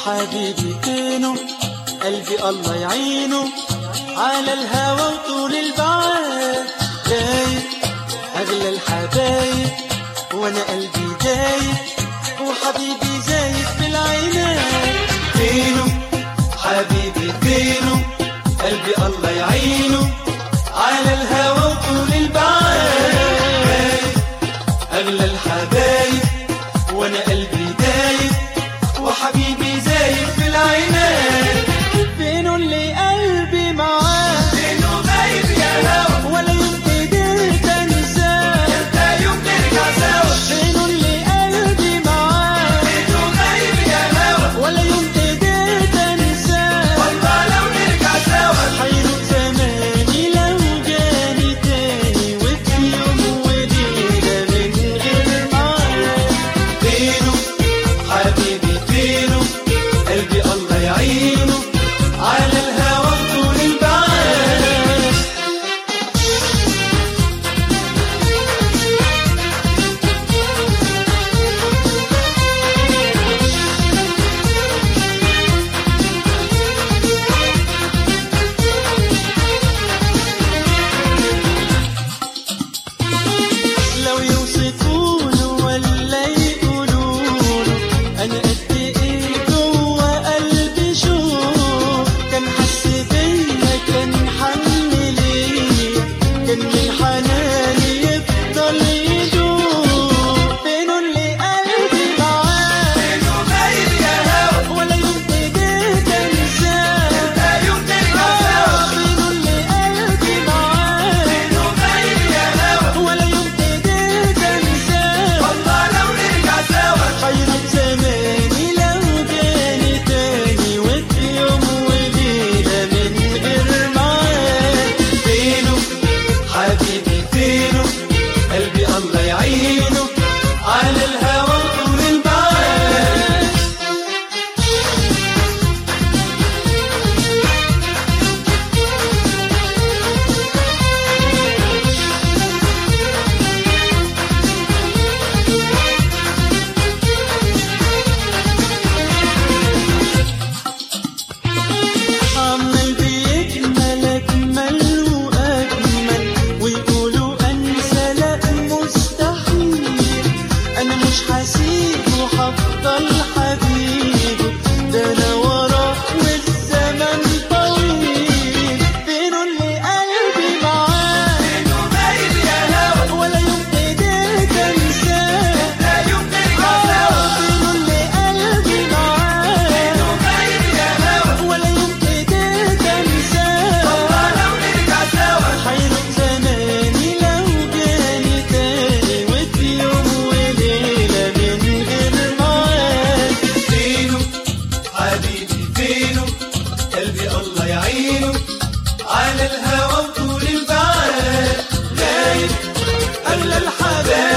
حبيبي فينه قلبي الله يعينه على الهوى وطول البعاد دايب أغلى الحبايب وأنا قلبي دايب وحبيبي زايد في العينات فينه حبيبي فينه قلبي الله يعينه على الهوى وطول البعاد أغلى الحبايب وأنا قلبي دايب وحبيبي زايد في العينات فينه اللي قلبي معاه فينه غايب يا هوا ولا يوم قدرت انساه انت يوم نرجع سوا فينه اللي قلبي معاه فينه غايب يا هوا ولا يوم قدرت انساه والله لو نرجع سوا حيروح زماني لو جاني تاني وفي يوم وليلة من غير معاه فينه حبيبي فينه قلبي الله يعينه على الهوى طول البعاد لو يوصفونه ولا يقولونه انا قد ايه جوه قلبي شوق كان حس بيا كان حن ليا كان من حناني يفضل يدوق فينه اللي قلبي معاه فينه غايب يا هوا ولا يوم قدرت انساه انت يوم نرجع سوا فينه اللي قلبي معاه فينه غايب يا هوا ولا يوم قدرت انساه والله لو نرجع سوا حيرة زماني لو جاني تاني وفي يوم وليلة من غير معاه فينه حبيبي فينه قلبي الله يعينه على الهوى طول البعاد عمال بيكمل أجمل وأجمل ويقولوا أنسى لأ مستحيل أنا مش هسيبه هفضل حبيبه ده أنا وراه والزمن طويل فينه اللي قلبي معاه فينه غايب يا هوا ولا يوم قدرت أنساه انت يوم نرجع سوا فينه اللي قلبي معاه فينه غايب يا هوا ولا يوم قدرت أنساه والله لو نرجع سوا حيروح زماني لو جاني تاني وفي يوم وليلة من غير معاد فينه حبيبي فينه قلبي الله يعينه على الهوى وطول البعاد غايب أغلى الحبايب